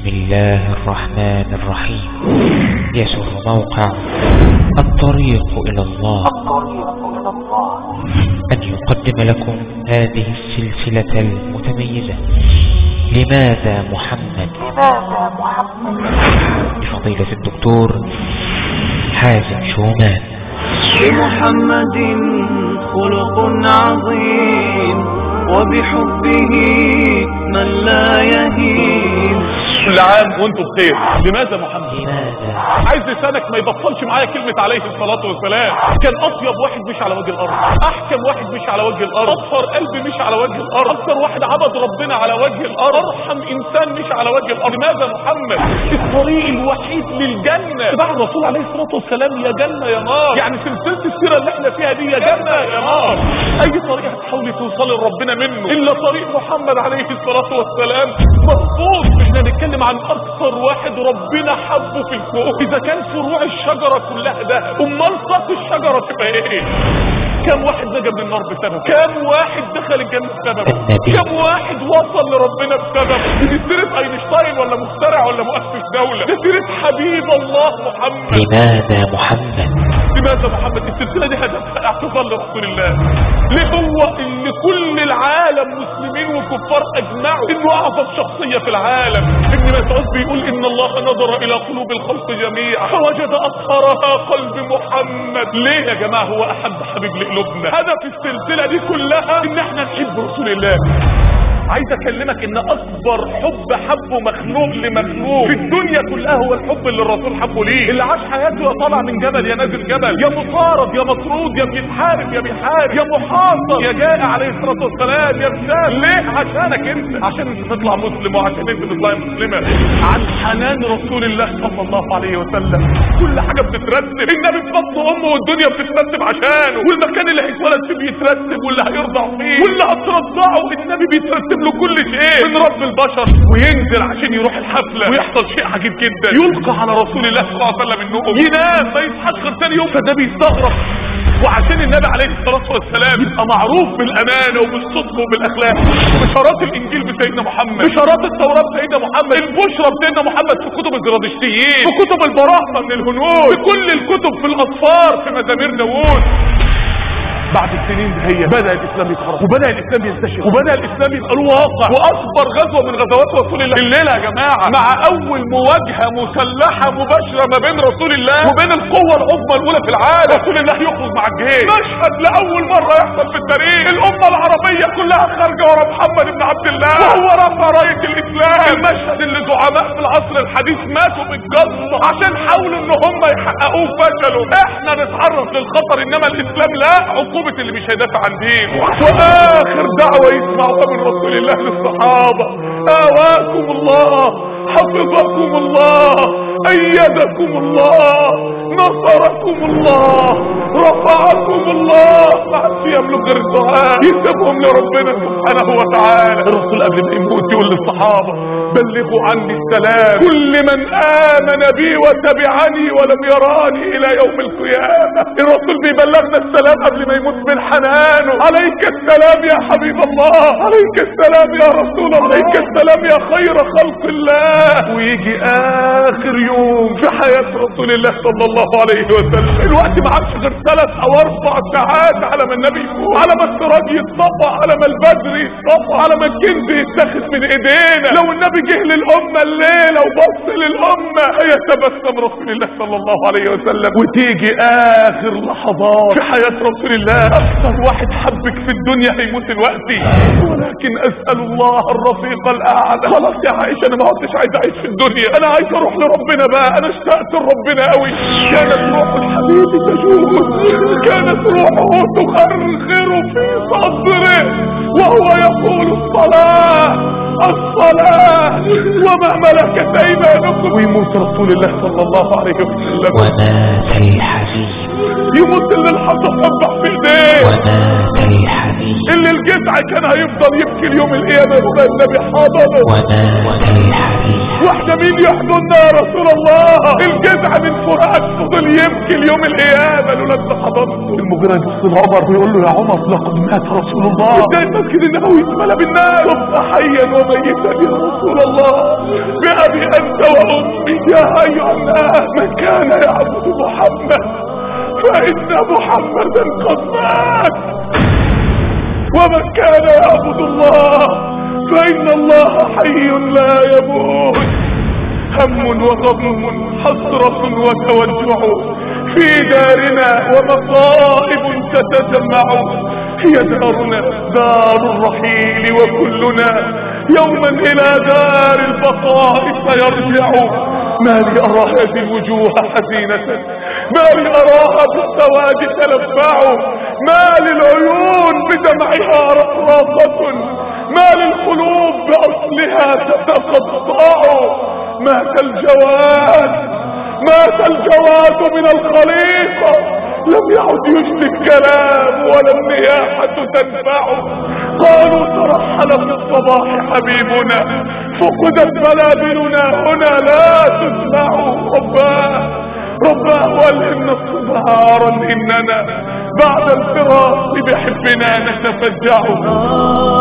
بسم الله الرحمن الرحيم يسر موقع الطريق إلى الله أن يقدم لكم هذه السلسلة المتميزة لماذا محمد لفضيلة الدكتور حازم شومان لمحمد خلق عظيم وبحبه من لا يهين كل عام وانتم بخير لماذا محمد لماذا عايز لسانك ما يبطلش معايا كلمة عليه الصلاة والسلام كان اطيب واحد مش على وجه الارض احكم واحد مش على وجه الارض اطهر قلب مش على وجه الارض اكثر واحد عبد ربنا على وجه الارض ارحم انسان مش على وجه الارض لماذا محمد الطريق الوحيد للجنة اتباع الرسول عليه الصلاة والسلام يا جنة يا نار يعني سلسلة السيرة اللي احنا فيها دي يا جنة يا نار اي طريق هتحاولي توصلي لربنا منه الا طريق محمد عليه الصلاة والسلام مرفوض احنا نتكلم عن اكثر واحد ربنا حبه في الكون اذا كان فروع الشجرة كلها ده امال ساق الشجرة تبقى ايه كم واحد نجا من النار بسبب كم واحد دخل الجنة بسبب النبي. كم واحد وصل لربنا بسبب دي سيرة اينشتاين ولا مخترع ولا مؤسس دولة دي سيرة حبيب الله محمد لماذا محمد لماذا محمد السلسلة دي هدفها اعتذار لرسول الله ليه هو اللي كل العالم مسلمين وكفار اجمعوا انه اعظم شخصية في العالم ابن مسعود بيقول ان الله نظر الى قلوب الخلق جميعا فوجد اطهرها قلب محمد ليه يا جماعة هو احب حبيب لقلوبنا هدف السلسلة دي كلها ان احنا نحب رسول الله عايز اكلمك ان اكبر حب حبه مخلوق لمخلوق في الدنيا كلها هو الحب اللي الرسول حبه ليه اللي عاش حياته يا طالع من جبل يا نازل جبل يا مطارد يا مطرود يا بيتحارب يا بيحارب يا محاصر يا جائع عليه الصلاه والسلام يا مثال ليه عشانك انت عشان انت تطلع مسلم وعشان انت تطلع مسلمه عن حنان رسول الله صلى الله عليه وسلم كل حاجه بتترتب النبي في بطن امه والدنيا بتترتب عشانه والمكان اللي هيتولد فيه بيترتب واللي هيرضع فيه واللي هترضعه النبي بيترتب له كل شيء من رب البشر وينزل عشان يروح الحفله ويحصل شيء عجيب جدا يلقى على رسول الله صلى الله عليه وسلم النوم ينام ما يصحاش غير ثاني يوم فده بيستغرب وعشان النبي عليه الصلاه والسلام يبقى معروف بالامانه وبالصدق وبالاخلاق بشارات الانجيل بسيدنا محمد بشارات التوراه بسيدنا محمد البشرى بسيدنا محمد في كتب الزرادشتيين في كتب البراهمه من الهنود في كل الكتب في الاطفال في مزامير داوود بعد السنين دي هي بدا الاسلام يتحرك وبدا الاسلام ينتشر وبدا الاسلام يبقى له واقع واكبر غزوه من غزوات رسول الله الليله يا جماعه مع اول مواجهه مسلحه مباشره ما بين رسول الله وبين القوه العظمى الاولى في العالم رسول الله يخرج مع الجيش مشهد لاول مره يحصل في التاريخ الامه العربيه كلها خارجه ورا محمد بن عبد الله وهو رفع رايه الاسلام المشهد اللي زعماء في العصر الحديث ماتوا بالجلطه عشان حاولوا ان هم يحققوه فشلوا احنا نتعرض للخطر انما الاسلام لا عقوبه اللي مش هيدافع عن دينه واخر دعوه يسمعوها من رسول الله للصحابه اواكم الله حفظكم الله ايدكم الله نصركم الله رفعكم الله ما عادش يملك غير الدعاء يسيبهم لربنا سبحانه وتعالى الرسول قبل ما يموت يقول للصحابه بلغوا عني السلام كل من امن بي وتبعني ولم يراني الى يوم القيامه الرسول بيبلغنا السلام قبل ما يموت من حنانه عليك السلام يا حبيب الله عليك السلام يا رسول الله عليك السلام يا خير خلق الله ويجي اخر يوم في حياه رسول الله صلى الله عليه وسلم الوقت ما عادش غير ثلاث او اربع ساعات على ما النبي يموت على ما السراج يتصفى على ما البدر يتصفى على ما الكنز يتاخد من ايدينا لو النبي جه للامه الليله وبص للامه هيتبسم رسول الله صلى الله عليه وسلم وتيجي اخر لحظات في حياه رسول الله اكثر واحد حبك في الدنيا هيموت دلوقتي ولكن اسال الله الرفيق الاعلى خلاص يا عائشه انا ما عدتش عايز اعيش في الدنيا انا عايز اروح لربنا بقى انا اشتقت لربنا قوي كانت روح الحبيب تجوز كانت روحه تخرخر في صدره وهو يقول الصلاه الصلاة وما ملكت ايمانكم ويموت رسول الله صلى الله عليه وسلم ومات الحبيب يموت اللي الحصى صبح في ايديه ومات الحبيب اللي الجدع كان هيفضل يبكي اليوم القيامة يبقى النبي حضره ومات الحبيب واحنا مين يحضننا يا رسول الله الجزع من فراق فضل يبكي اليوم القيامة لولا انت حضنته المغيرة يبص لعمر ويقول له يا عمر لقد مات رسول الله ازاي المسجد النبوي يتملى بالناس صبت حيا وميتا يا رسول الله بأبي أنت وأمي يا أيها الناس من كان يعبد محمد فإن محمدا قد مات ومن كان يعبد الله فإن الله حي لا يموت هم وغم حسرة وتوجع في دارنا ومصائب تتجمع هي دارنا دار الرحيل وكلنا يوما إلى دار البقاء سيرجع ما لي أرى هذه الوجوه حزينة ما لي أراها بالسواد تلفع ما للعيون بدمعها رقراقة ما للقلوب بأصلها تتقطع مات الجواد مات الجواد من الخليقة لم يعد يجدي الكلام ولا النياحة تنفع قالوا ترحل في الصباح حبيبنا فقدت ملابننا هنا لا تسمع رباه رباه والهمنا نهارا اننا بعد الفراق بحبنا نتفجع